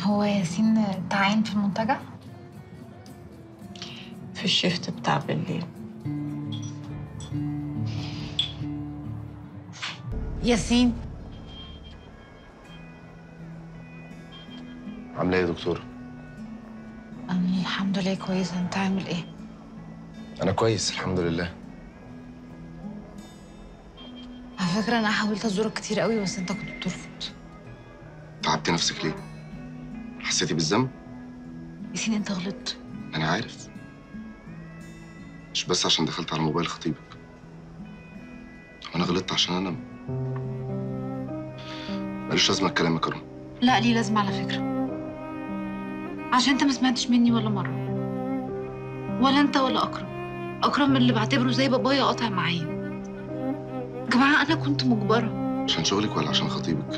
هو ياسين تعين في المنتجع؟ في الشيفت بتاع بالليل ياسين عامله ايه يا دكتوره أنا الحمد لله كويسة أنت عامل إيه؟ انا كويس الحمد لله على فكرة أنا حاولت أزورك كتير قوي بس أنت كنت بترفض تعبتي نفسك ليه حسيتي بالذنب ياسين أنت غلطت انا عارف مش بس عشان دخلت على موبايل خطيبك انا غلطت عشان انا ماليش لازمه الكلام يا كرم لا ليه لازمة على فكرة عشان أنت ما سمعتش مني ولا مرة ولا أنت ولا أكرم أكرم اللي بعتبره زي بابايا قاطع معايا يا جماعة أنا كنت مجبرة عشان شغلك ولا عشان خطيبك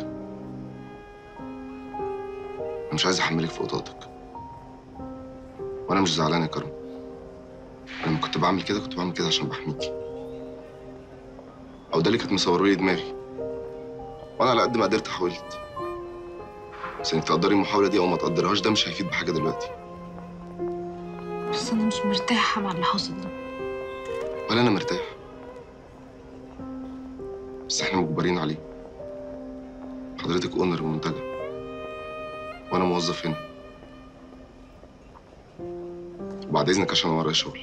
انا مش عايز احملك في قطاطك وانا مش زعلان يا كرم لما كنت بعمل كده كنت بعمل كده عشان بحميكي او ده اللي كانت مصوره لي دماغي وانا على قد ما قدرت حاولت بس انك تقدري المحاوله دي او ما تقدرهاش ده مش هيفيد بحاجه دلوقتي بس أنا مش مرتاحة مع اللي حاصل ده ولا انا مرتاح بس احنا مجبرين عليه حضرتك اونر المنتجع وانا موظف هنا وبعد اذنك عشان ورايا شغل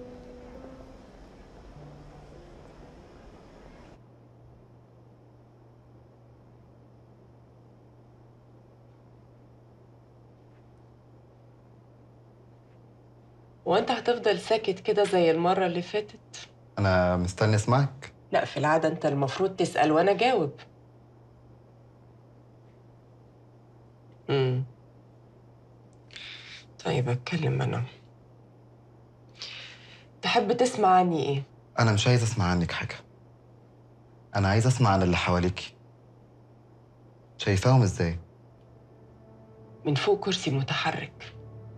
وانت هتفضل ساكت كده زي المرة اللي فاتت انا مستني اسمعك لا في العادة انت المفروض تسأل وانا جاوب امم طيب اتكلم انا تحب تسمع عني ايه انا مش عايز اسمع عنك حاجه انا عايز اسمع عن اللي حواليكي شايفاهم ازاي من فوق كرسي متحرك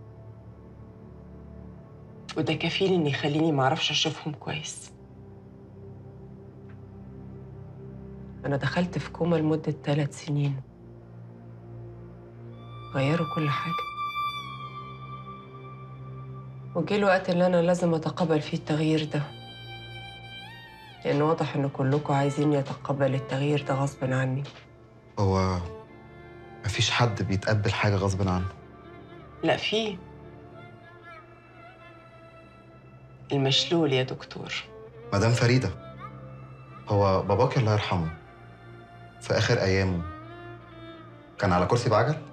وده كفيل ان يخليني معرفش اشوفهم كويس انا دخلت في كوما لمدة ثلاث سنين غيروا كل حاجة وجه الوقت اللي انا لازم اتقبل فيه التغيير ده لان واضح ان كلكم عايزين يتقبل التغيير ده غصب عني هو مفيش حد بيتقبل حاجه غصب عنه لا فيه المشلول يا دكتور مدام فريده هو باباك الله يرحمه في اخر ايامه كان على كرسي بعجل